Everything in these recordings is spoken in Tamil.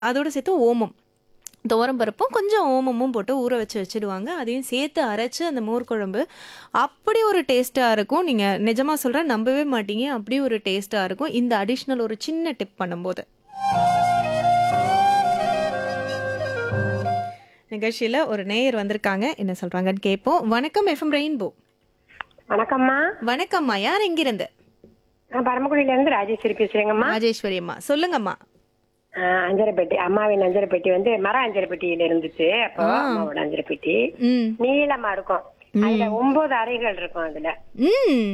அதோட சேர்த்து ஓமம் துவரம் பருப்பும் கொஞ்சம் ஓமமும் போட்டு ஊற வச்சு வச்சுடுவாங்க அதையும் சேர்த்து அரைச்சு அந்த மோர் குழம்பு அப்படி ஒரு டேஸ்ட்டாக இருக்கும் நீங்கள் நிஜமாக சொல்கிறேன் நம்பவே மாட்டீங்க அப்படி ஒரு டேஸ்ட்டாக இருக்கும் இந்த அடிஷ்னல் ஒரு சின்ன டிப் பண்ணும்போது நிகழ்ச்சியில் ஒரு நேயர் வந்திருக்காங்க என்ன சொல்கிறாங்கன்னு கேட்போம் வணக்கம் எஃப்எம் ரெயின்போ வணக்கம்மா வணக்கம்மா யார் எங்கிருந்து நான் பரமக்குடியில இருந்து ராஜேஸ்வரி பேசுறேங்கம்மா ராஜேஸ்வரி அம்மா சொல்லுங்கம்மா ஆஹ் அஞ்சரைப்பேட்டை அம்மாவின் அஞ்சரைப்பேட்டி வந்து மர அஞ்சரைப்பேட்டியில இருந்துச்சு அப்போ அம்மாவோட அஞ்சரைப்பேட்டி ம் நீளமா இருக்கும் அதுல ஒன்பது அறைகள் இருக்கும் அதுல ம்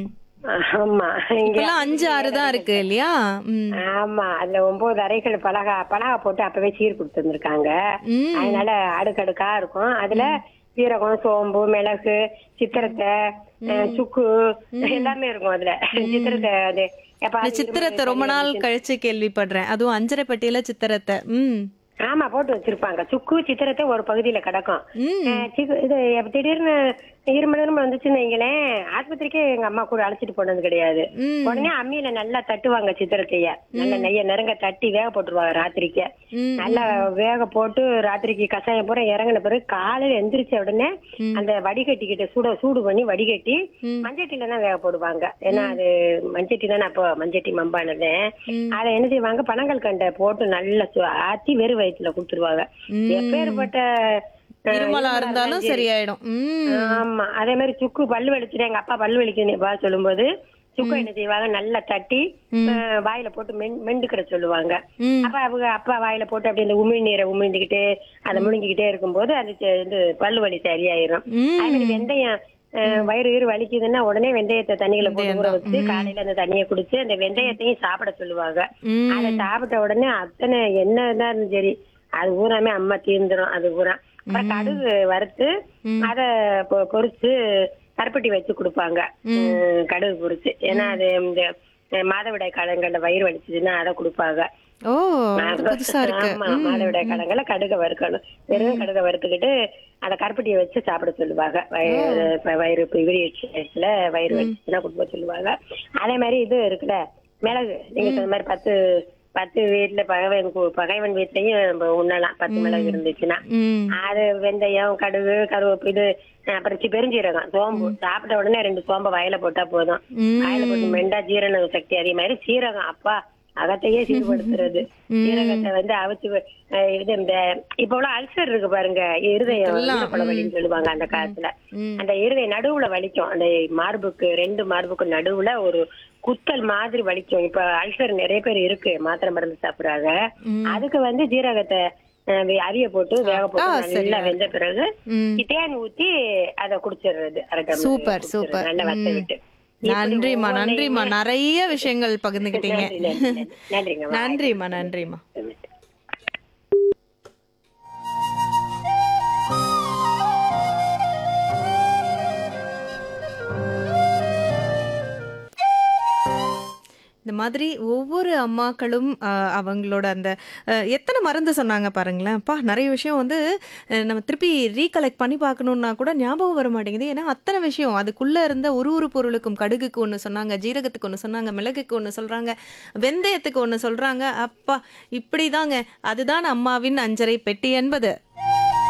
ஆமா இங்க இப்பெல்லாம் அஞ்சு ஆறு தான் இருக்கு இல்லையா ம் ஆமா அதுல ஒன்பது அறைகள் பலகா பலகா போட்டு அப்பவே சீர் கொடுத்துருந்துருக்காங்க ம் அதனால அடுக்கடுக்கா இருக்கும் அதுல சீரகம் சோம்பு மிளகு சித்திரத்தை அஹ் சுக்கு எல்லாமே இருக்கும் அதுல சித்திரத்தை அது எப்ப இந்த சித்திரத்தை ரொம்ப நாள் கழிச்சு கேள்விப்படுறேன் அதுவும் அஞ்சரைப்பட்டியில சித்திரத்தை ம் ஆமா போட்டு வச்சிருப்பாங்க சுக்கு சித்திரத்தை ஒரு பகுதியில கிடக்கும் ம் அஹ் சிக்கு- இது எப்ப திடீர்னு இருமல் இருமல் வந்துச்சுன்னு வைங்களேன் ஆஸ்பத்திரிக்கே எங்க அம்மா கூட அழைச்சிட்டு போனது கிடையாது ம் உடனே அம்மியில நல்லா தட்டுவாங்க சித்திரத்தைய நல்ல நெய்ய நெருங்க தட்டி வேக போட்டுருவாங்க ராத்திரிக்கு ம் நல்லா வேக போட்டு ராத்திரிக்கு கஷாயம் பூரா இறங்கின பிறகு காலையில எந்திரிச்ச உடனே அந்த வடிகட்டிக்கிட்ட சூட சூடு பண்ணி வடிகட்டி ம். மஞ்சட்டில தான் வேக போடுவாங்க ஏன்னா அது மஞ்சட்டி தானே அப்போ மஞ்சட்டி மம்பானது ம். அதை என்ன செய்வாங்க பனங்கள் கண்டை போட்டு நல்லா சு- ஆத்தி வெறும் வயிற்றுல கொடுத்துருவாங்க ம். எப்பேற்பட்ட அஹ், இருமலா இருந்தாலும் சரியாயிடும் ம் ஆமா அதே மாதிரி சுக்கு பல்லு வலிச்சுட்டு எங்க அப்பா பல்லு வலிக்குதுப்பா சொல்லும்போது சுக்கு என்ன செய்வாங்க நல்லா தட்டி அஹ், வாயில போட்டு மென் மெண்டுக்கிற சொல்லுவாங்க ம் அப்ப அவங்க அப்பா வாயில போட்டு அப்படி இந்த உமிழ் நீரை உமிழ்ந்துகிட்டு அதை முழுங்கிக்கிட்டே இருக்கும்போது அது செ- இது பல்லு வலி சரியாயிரும் ம் அதே மாதிரி வெந்தயம் அஹ், வயிறு வயிறு வலிக்குதுன்னா உடனே வெந்தயத்தை தண்ணியில போட்டு ஊற வச்சு காலையில அந்த தண்ணியை குடிச்சு அந்த வெந்தயத்தையும் சாப்பிட சொல்லுவாங்க ம் அதை சாப்பிட்ட உடனே அத்தனை என்னதான் இருந்தாலும் சரி அது பூராமே அம்மா தீர்ந்துரும் அது பூரா அப்புறம் கடுகு வறுத்து அத பொ- பொரிச்சு கருப்பட்டி வச்சு கொடுப்பாங்க உம், கடுகு பொரிச்சு ஏன்னா அது இந்த அஹ், மாதவிடாய் காலங்கள்ல வயிறு வலிச்சதுன்னா அதை கொடுப்பாங்க ஓ அது புதுசா இருக்கு ஆமா மாதவிடாய் காலங்கள்ல கடுகை வறுக்கணும் வெறும் கடுகை வறுத்துக்கிட்டு அதை கருப்பட்டியை வச்சு சாப்பிட சொல்லுவாங்க வயிறு இப்ப வயிறு இப்ப விரியிடுச்சுல வயிறு வச்சுன்னா கொடுக்க சொல்லுவாங்க அதே மாதிரி இது இருக்குல்ல மிளகு நீங்க சொன்ன மாதிரி பத்து பத்து வீட்டுல பகைவன் கு- பகைவன் வீட்லயும் நம்ம உண்ணலாம் பத்து மிளகு இருந்துச்சுன்னா ம் அது வெந்தயம் கடுகு கருவேப்பு இது அஹ் அப்புறம் சி- பெருஞ்சீரகம் சோம்பு சாப்பிட்ட உடனே ரெண்டு சோம்ப வயல போட்டா போதும் ம். வாயில போட்டு மெண்டா ஜீரண சக்தி அதே மாதிரி சீரகம் அப்பா அகத்தையே சீர்படுத்துறது சீரகத்தை வந்து அவிச்சு வ- அஹ் இது இந்த இப்ப உள்ள அல்சர் இருக்கு பாருங்க இருதயம் ஈரப்பட வலின்னு சொல்லுவாங்க அந்த காலத்துல ம். அந்த இருதய நடுவுல வலிக்கும் அந்த மார்புக்கு ரெண்டு மார்புக்கு நடுவுல ஒரு குத்தல் மாதிரி வலிக்கும் இப்ப அல்சர் நிறைய பேர் இருக்கு மாத்திரை மருந்து சாப்பிடுறாங்க அதுக்கு வந்து ஜீரகத்தை அஹ், வே- அவிய போட்டு வேக போட்டு நல்லா வெந்த பிறகு ம் தேன் ஊத்தி அத குடிச்சிடுறது அரை டம்ளர் சூப்பர், குடிச்சிடுறது. சூப்பர். நல்லா வத்த ம். விட்டு நன்றிம்மா நன்றிம்மா நிறைய விஷயங்கள் பகிர்ந்துக்கிட்டீங்க நன்றி, நன்றி, நன்றிங்க நன்றிம்மா நன்றிம்மா இந்த மாதிரி ஒவ்வொரு அம்மாக்களும் ஆஹ், அவங்களோட அந்த ஆஹ், எத்தனை மருந்து சொன்னாங்க பாருங்களேன் அப்பா நிறைய விஷயம் வந்து அஹ், நம்ம திருப்பி ரீகலெக்ட் பண்ணி பார்க்கணுன்னா கூட ஞாபகம் வர மாட்டேங்குது ஏன்னா அத்தனை விஷயம் அதுக்குள்ள இருந்த ஒரு ஒரு பொருளுக்கும் கடுகுக்கு ஒன்று சொன்னாங்க ஜீரகத்துக்கு ஒன்று சொன்னாங்க மிளகுக்கு ஒன்று சொல்றாங்க வெந்தயத்துக்கு ஒன்று சொல்றாங்க அப்பா இப்படிதாங்க அதுதான் அம்மாவின் அஞ்சரை பெட்டி என்பது